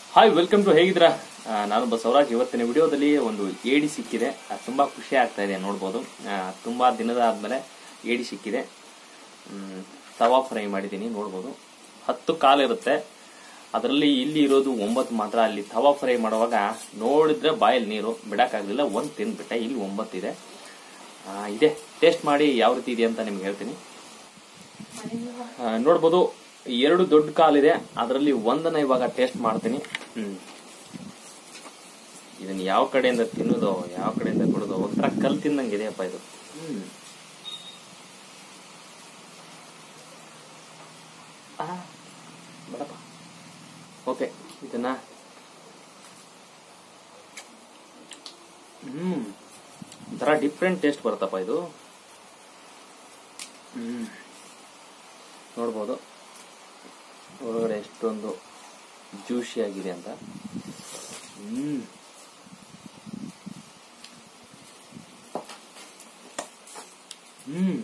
Hi welcome to ಹೇಗಿದ್ದೀರಾ ಆ, ನಾನು ಬಸವರಾಜ್ ಇವತ್ತಿನ ವಿಡಿಯೋದಲ್ಲಿ ಒಂದು ಏಡಿ ಸಿಕ್ಕಿದೆ ಆ, ತುಂಬಾ ಖುಷಿ ಆಗ್ತಾ ಇದೆ ನೋಡ್ಬೋದು ಆ, ತುಂಬಾ ದಿನದ ಆದ್ಮೇಲೆ ಏಡಿ ಸಿಕ್ಕಿದೆ ಮ್, ತವಾ ಫ್ರೈ ಮಾಡಿದ್ದೀನಿ ನೋಡ್ಬೋದು ಹತ್ತು ಕಾಲು ಇರುತ್ತೆ ಅದರಲ್ಲಿ ಇಲ್ಲಿ ಇರೋದು ಒಂಬತ್ತು ಮಾತ್ರ ಅಲ್ಲಿ ತವಾ ಫ್ರೈ ಮಾಡುವಾಗ ನೋಡಿದ್ರೆ ಬಾಯಲ್ಲಿ ನೀರು ಬಿಡಕ್ಕಾಗಲಿಲ್ಲ ಒಂದು ತಿಂದ್ಬಿಟ್ಟೆ ಇಲ್ಲಿ ಒಂಬತ್ತಿದೆ ಆ, ಇದೆ ಟೇಸ್ಟ್ ಮಾಡಿ ಯಾವ ರೀತಿ ಇದೆ ಅಂತ ನಿಮ್ಗೆ ಹೇಳ್ತೀನಿ ಆ, ನೋಡ್ಬೋದು ಎರಡು ದೊಡ್ಡ ಕಾಲಿದೆ ಅದರಲ್ಲಿ ಒಂದನ್ನ ಇವಾಗ ಟೇಸ್ಟ್ ಮಾಡ್ತೀನಿ ಹ್ಮ್ ಇದನ್ನ ಯಾವ ಕಡೆಯಿಂದ ತಿನ್ನೋದು ಯಾವ ಕಡೆಯಿಂದ ಕೊಡೋದು ಒಂಥರ ಕಲ್ ತಿಂದಂಗೆ ಇದೆಯಪ್ಪ ಇದು ಹ್ಮ್ ಆ, ಬೇಡಪ್ಪ ಓಕೆ ಇದನ್ನ ಹ್ಮ್ ಒಂಥರ ಡಿಫ್ರೆಂಟ್ ಟೇಸ್ಟ್ ಬರುತ್ತಪ್ಪ ಇದು ಹ್ಮ್ ನೋಡ್ಬೋದು ಒಳಗಡೆ ಎಷ್ಟೊಂದು ಜ್ಯೂಸಿ ಆಗಿದೆ ಅಂತ ಹ್ಮ್ ಹ್ಮ್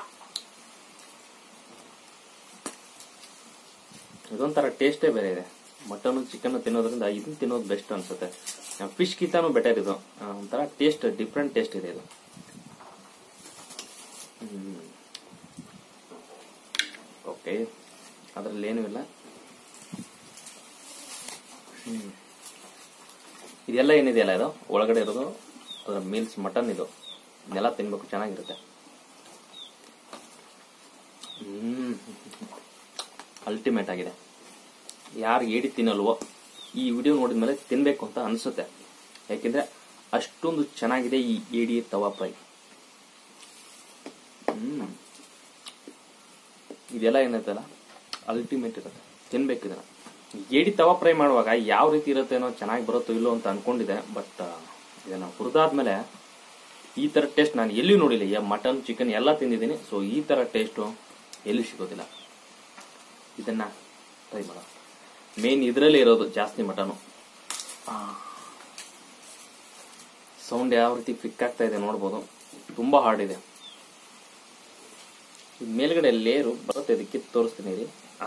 ಇದೊಂಥರ ಟೇಸ್ಟೇ ಬೇರೆ ಇದೆ ಮಟನ್ ಚಿಕನ್ ತಿನ್ನೋದ್ರಿಂದ ಇದನ್ನ ತಿನ್ನೋದು ಬೆಸ್ಟ್ ಅನ್ಸುತ್ತೆ ಫಿಶ್ ಕಿಂತಾನು ಬೆಟರ್ ಇದು ಆ, ಒಂಥರ ಟೇಸ್ಟ್ ಡಿಫ್ರೆಂಟ್ ಟೇಸ್ಟ್ ಇದೆ ಇದು ಹ್ಮ್ ಓಕೆ ಅದರಲ್ಲಿ ಏನೂ ಇಲ್ಲ ಹ್ಮ್. ಇದೆಲ್ಲ ಏನಿದೆಯಲ್ಲ ಇದು ಒಳಗಡೆ ಇರೋದು ಅದರ ಮೀಲ್ಸ್ ಮಟನ್ ಇದು ಇದನ್ನೆಲ್ಲ ತಿನ್ಬೇಕು ಚೆನ್ನಾಗಿರುತ್ತೆ ಹ್ಮ್ ಅಲ್ಟಿಮೇಟ್ ಆಗಿದೆ ಯಾರು ಏಡಿ ತಿನ್ನಲ್ವೋ ಈ ವಿಡಿಯೋ ನೋಡಿದ್ಮೇಲೆ ತಿನ್ಬೇಕು ಅಂತ ಅನ್ಸುತ್ತೆ ಯಾಕೆಂದ್ರೆ ಅಷ್ಟೊಂದು ಚೆನ್ನಾಗಿದೆ ಈ ಏಡಿ ತವಾ ಫ್ರೈ ಹ್ಮ್ ಇದೆಲ್ಲ ಏನೈತಲ್ಲ ಅಲ್ಟಿಮೇಟ್ ಇರುತ್ತೆ ತಿನ್ಬೇಕು ಇದನ್ನ ಏಡಿ ತವಾ ಫ್ರೈ ಮಾಡುವಾಗ ಯಾವ ರೀತಿ ಇರುತ್ತೇನೋ ಚೆನ್ನಾಗಿ ಬರುತ್ತೋ ಇಲ್ಲೋ ಅಂತ ಅನ್ಕೊಂಡಿದ್ದೆ ಬಟ್ ಇದನ್ನ ಹುರಿದಾದ್ಮೇಲೆ ಈ ತರ ಟೇಸ್ಟ್ ನಾನು ಎಲ್ಲಿ ನೋಡಿಲ್ಲ ಮಟನ್ ಚಿಕನ್ ಎಲ್ಲ ತಿಂದಿದ್ದೀನಿ ಸೊ ಈ ತರ ಟೇಸ್ಟು ಎಲ್ಲಿ ಸಿಗೋದಿಲ್ಲ ಇದನ್ನ ಟ್ರೈ ಮಾಡ ಮೇನ್ ಇದರಲ್ಲೇ ಇರೋದು ಜಾಸ್ತಿ ಮಟನು ಸೌಂಡ್ ಯಾವ ರೀತಿ ಫಿಕ್ ಆಗ್ತಾ ಇದೆ ನೋಡ್ಬೋದು ತುಂಬಾ ಹಾರ್ಡ್ ಇದೆ ಈ ಮೇಲ್ಗಡೆ ಲೇರು ಬರುತ್ತೆ ಇದಕ್ಕೆ ತೋರಿಸ್ತೀನಿ ರೀ ಆ.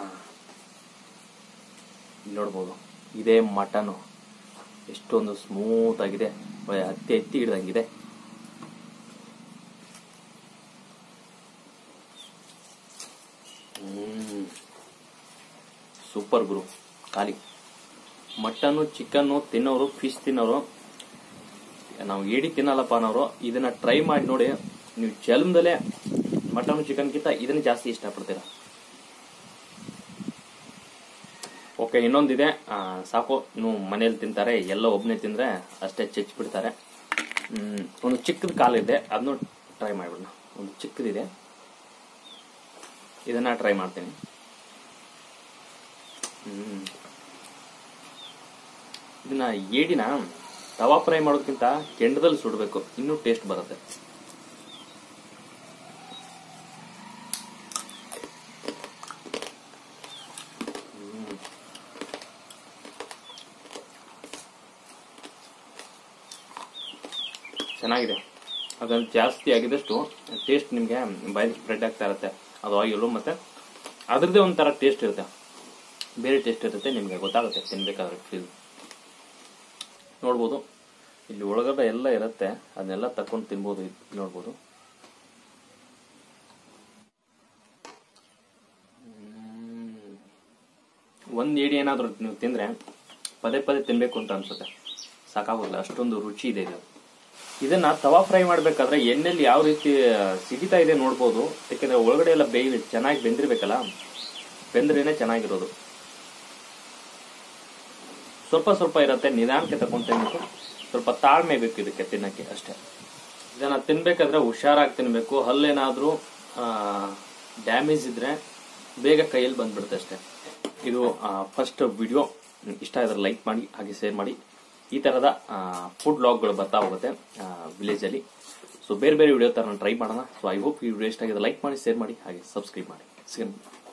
ಇಲ್ಲಿ ನೋಡ್ಬೋದು ಇದೇ ಮಟನು ಎಷ್ಟೊಂದು ಸ್ಮೂತ್ ಆಗಿದೆ ಒಳ್ಳೆ ಹತ್ತಿ ಎತ್ತಿ ಹಿಡ್ದಂಗಿದೆ ಹ್ಮ್ ಸೂಪರ್ ಗುರು ಖಾಲಿ ಮಟನ್ನು ಚಿಕನ್ನು ತಿನ್ನೋರು ಫಿಶ್ ತಿನ್ನೋರು ನಾವು ಏಡಿ ತಿನ್ನಲ್ಲಪ್ಪ ಅನ್ನೋರು ಇದನ್ನ ಟ್ರೈ ಮಾಡಿ ನೋಡಿ ನೀವು ಜನ್ಮದಲ್ಲೇ ಮಟನ್ ಚಿಕನ್ಗಿಂತ ಇದನ್ನ ಜಾಸ್ತಿ ಇಷ್ಟಪಡ್ತೀರಾ ಓಕೆ ಇನ್ನೊಂದಿದೆ ಆ, ಸಾಕು ಇನ್ನು ಮನೇಲಿ ತಿಂತಾರೆ ಎಲ್ಲ ಒಬ್ಬನೇ ತಿಂದ್ರೆ ಅಷ್ಟೇ ಚೆಚ್ ಬಿಡ್ತಾರೆ ಹ್ಮ್, ಒಂದು ಚಿಕ್ಕದ ಕಾಲಿದೆ ಅದನ್ನು ಟ್ರೈ ಮಾಡ್ಬಿಡೋಣ ಒಂದು ಚಿಕ್ಕದಿದೆ ಇದನ್ನ ಟ್ರೈ ಮಾಡ್ತೀನಿ ಹ್ಮ್ ಇದನ್ನ ಏಡಿನ ತವಾ ಫ್ರೈ ಮಾಡೋದಕ್ಕಿಂತ ಕೆಂಡದಲ್ಲಿ ಸುಡಬೇಕು ಇನ್ನೂ ಟೇಸ್ಟ್ ಬರುತ್ತೆ ಹ್ಮ್. ಚೆನ್ನಾಗಿದೆ ಅದನ್ನು ಜಾಸ್ತಿ ಆಗಿದಷ್ಟು ಟೇಸ್ಟ್ ನಿಮಗೆ ಬಾಯಲ್ಲಿ ಸ್ಪ್ರೆಡ್ ಆಗ್ತಾ ಇರುತ್ತೆ ಅದು ಆಯಿಲು ಮತ್ತೆ ಅದ್ರದ್ದೇ ಒಂಥರ ಟೇಸ್ಟ್ ಇರುತ್ತೆ ಬೇರೆ ಟೇಸ್ಟ್ ಇರುತ್ತೆ ನಿಮಗೆ ಗೊತ್ತಾಗುತ್ತೆ ತಿನ್ಬೇಕಾದ್ರೆ ಫೀಲ್ ನೋಡ್ಬೋದು ಇಲ್ಲಿ ಒಳಗಡೆ ಎಲ್ಲ ಇರುತ್ತೆ ಅದನ್ನೆಲ್ಲ ತಕೊಂಡು ತಿನ್ಬೋದು ಇದ್ ನೋಡ್ಬೋದು ಹ್ಮ್. ಒಂದ್ ಏಡಿ ಏನಾದ್ರು ನೀವು ತಿಂದ್ರೆ ಪದೇ ಪದೇ ತಿನ್ಬೇಕು ಅಂತ ಅನ್ಸುತ್ತೆ ಸಾಕಾಗೋದಿಲ್ಲ ಅಷ್ಟೊಂದು ರುಚಿ ಇದೆ ಇದು ಇದನ್ನ ತವಾ ಫ್ರೈ ಮಾಡ್ಬೇಕಾದ್ರೆ ಎಣ್ಣೆಲಿ ಯಾವ ರೀತಿ ಸಿಗಿತಾ ಇದೆ ನೋಡ್ಬೋದು ಯಾಕಂದ್ರೆ ಒಳಗಡೆ ಎಲ್ಲ ಬೇಯಿ ಚೆನ್ನಾಗಿ ಬೆಂದಿರ್ಬೇಕಲ್ಲ ಬೆಂದ್ರೇನೆ ಚೆನ್ನಾಗಿರೋದು ಸ್ವಲ್ಪ ಸ್ವಲ್ಪ ಇರುತ್ತೆ ನಿಧಾನಕ್ಕೆ ತಗೊಂಡು ತಿನ್ಬೇಕು ಸ್ವಲ್ಪ ತಾಳ್ಮೆ ಬೇಕು ಇದಕ್ಕೆ ತಿನ್ನಕ್ಕೆ ಅಷ್ಟೇ ಇದನ್ನ ತಿನ್ಬೇಕಾದ್ರೆ ಹುಷಾರಾಗಿ ತಿನ್ಬೇಕು ಹಲ್ಲೇನಾದ್ರೂ ಡ್ಯಾಮೇಜ್ ಇದ್ರೆ ಬೇಗ ಕೈಯಲ್ಲಿ ಬಂದ್ಬಿಡುತ್ತೆ ಅಷ್ಟೇ ಇದು ಫಸ್ಟ್ ವಿಡಿಯೋ ಇಷ್ಟ ಆದ್ರೆ ಲೈಕ್ ಮಾಡಿ ಹಾಗೆ ಶೇರ್ ಮಾಡಿ ಈ ತರದ ಫುಡ್ ಲಾಗ್ಗಳು ಬರ್ತಾ ಹೋಗುತ್ತೆ ವಿಲೇಜ್ ಅಲ್ಲಿ ಸೊ ಬೇರೆ ಬೇರೆ ವಿಡಿಯೋ ತರ ಟ್ರೈ ಮಾಡೋಣ ಸೊ ಐ ಹೋಪ್ ಈ ವಿಡಿಯೋ ಇಷ್ಟ ಆಗಿದೆ ಲೈಕ್ ಮಾಡಿ ಶೇರ್ ಮಾಡಿ ಹಾಗೆ ಸಬ್ಸ್ಕ್ರೈಬ್ ಮಾಡಿ ಸಿಗೋಣ